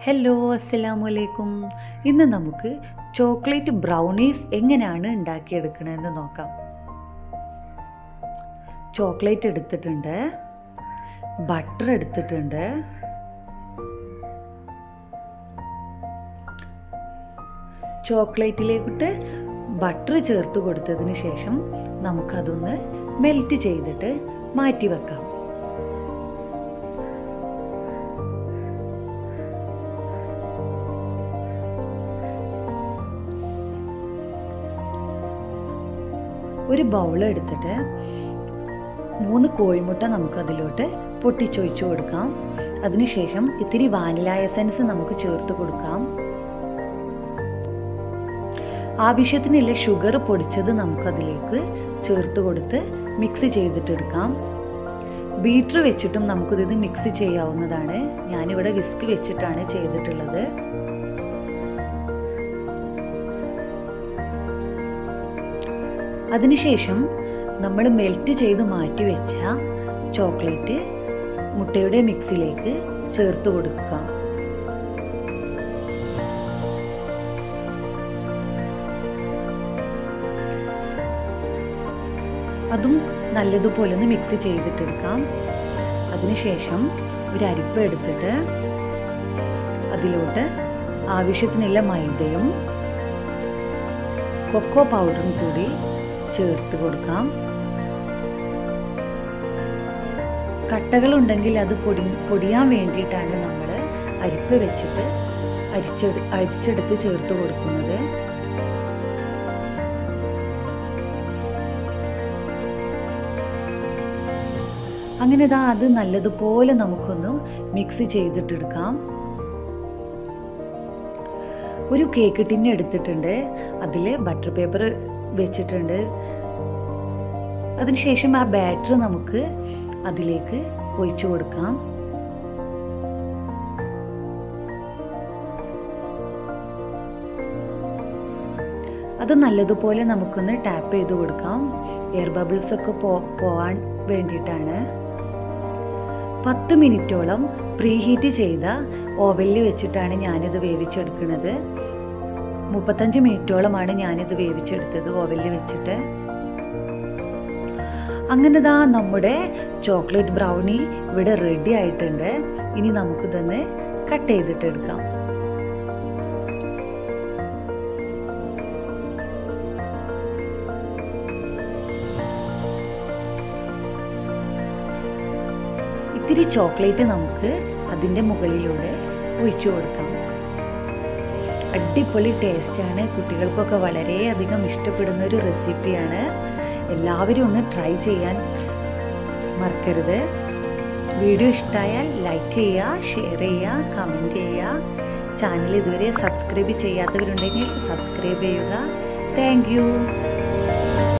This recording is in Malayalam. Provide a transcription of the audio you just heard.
ഹലോ അസ്സലാമു അലൈക്കും ഇന്ന് നമുക്ക് ചോക്ലേറ്റ് ബ്രൗണീസ് എങ്ങനെയാണ് ഉണ്ടാക്കിയെടുക്കണമെന്ന് നോക്കാം ചോക്ലേറ്റ് എടുത്തിട്ടുണ്ട് ബട്ടർ എടുത്തിട്ടുണ്ട് ചോക്ലേറ്റിലേക്കിട്ട് ബട്ടർ ചേർത്ത് കൊടുത്തതിന് ശേഷം നമുക്കതൊന്ന് മെൽറ്റ് ചെയ്തിട്ട് മാറ്റി വെക്കാം ഒരു ബൗൾ എടുത്തിട്ട് മൂന്ന് കോഴിമുട്ട നമുക്ക് അതിലോട്ട് പൊട്ടിച്ചൊഴിച്ചു കൊടുക്കാം അതിനുശേഷം ഇത്തിരി വാനില എസൻസ് നമുക്ക് ചേർത്ത് കൊടുക്കാം ആവശ്യത്തിനുള്ള ഷുഗർ പൊടിച്ചത് നമുക്കതിലേക്ക് ചേർത്ത് കൊടുത്ത് മിക്സ് ചെയ്തിട്ടെടുക്കാം ബീറ്റർ വെച്ചിട്ടും നമുക്കിത് മിക്സ് ചെയ്യാവുന്നതാണ് ഞാനിവിടെ വിസ്ക് വെച്ചിട്ടാണ് ചെയ്തിട്ടുള്ളത് അതിനുശേഷം നമ്മൾ മെൽറ്റ് ചെയ്ത് മാറ്റി വെച്ച ചോക്ലേറ്റ് മുട്ടയുടെ മിക്സിലേക്ക് ചേർത്ത് കൊടുക്കാം അതും നല്ലതുപോലെ ഒന്ന് മിക്സ് ചെയ്തിട്ടെടുക്കാം അതിനുശേഷം ഒരു അരിപ്പ എടുത്തിട്ട് അതിലോട്ട് ആവശ്യത്തിനുള്ള മൈദയും കൊക്കോ പൗഡറും കൂടി ചേർത്ത് കൊടുക്കാം കട്ടകളുണ്ടെങ്കിൽ അത് പൊടി പൊടിയാൻ വേണ്ടിയിട്ടാണ് നമ്മൾ അരിപ്പ വെച്ചിട്ട് അരിച്ചെടു അരിച്ചെടുത്ത് ചേർത്ത് കൊടുക്കുന്നത് അങ്ങനെ ഇതാ അത് നല്ലതുപോലെ നമുക്കൊന്ന് മിക്സ് ചെയ്തിട്ടെടുക്കാം ഒരു കേക്ക് ടിന്ന് എടുത്തിട്ടുണ്ട് അതിൽ ബട്ടർ പേപ്പർ വെച്ചിട്ടുണ്ട് അതിനുശേഷം ആ ബാറ്റർ നമുക്ക് അതിലേക്ക് ഒഴിച്ചു കൊടുക്കാം അത് നല്ലതുപോലെ നമുക്കൊന്ന് ടാപ്പ് ചെയ്ത് കൊടുക്കാം എയർ ബബിൾസ് ഒക്കെ പോ പോവാൻ വേണ്ടിയിട്ടാണ് പത്ത് മിനിറ്റോളം പ്രീഹീറ്റ് ചെയ്ത ഓവനിൽ വെച്ചിട്ടാണ് ഞാനിത് വേവിച്ചെടുക്കുന്നത് മുപ്പത്തഞ്ച് മിനിറ്റോളമാണ് ഞാനിത് വേവിച്ചെടുത്തത് ഓവനിൽ വെച്ചിട്ട് അങ്ങനെ ദാ നമ്മുടെ ചോക്ലേറ്റ് ബ്രൗണി ഇവിടെ റെഡി ആയിട്ടുണ്ട് ഇനി നമുക്കിതൊന്ന് കട്ട് ചെയ്തിട്ട് എടുക്കാം ഇത്തിരി ചോക്ലേറ്റ് നമുക്ക് അതിൻ്റെ മുകളിലൂടെ ഒഴിച്ചു കൊടുക്കാം അടിപൊളി ടേസ്റ്റാണ് കുട്ടികൾക്കൊക്കെ വളരെയധികം ഇഷ്ടപ്പെടുന്ന ഒരു റെസിപ്പിയാണ് എല്ലാവരും ഒന്ന് ട്രൈ ചെയ്യാൻ മറക്കരുത് വീഡിയോ ഇഷ്ടമായാൽ ലൈക്ക് ചെയ്യുക ഷെയർ ചെയ്യുക കമൻറ്റ് ചെയ്യുക ചാനൽ ഇതുവരെ സബ്സ്ക്രൈബ് ചെയ്യാത്തവരുണ്ടെങ്കിൽ സബ്സ്ക്രൈബ് ചെയ്യുക താങ്ക്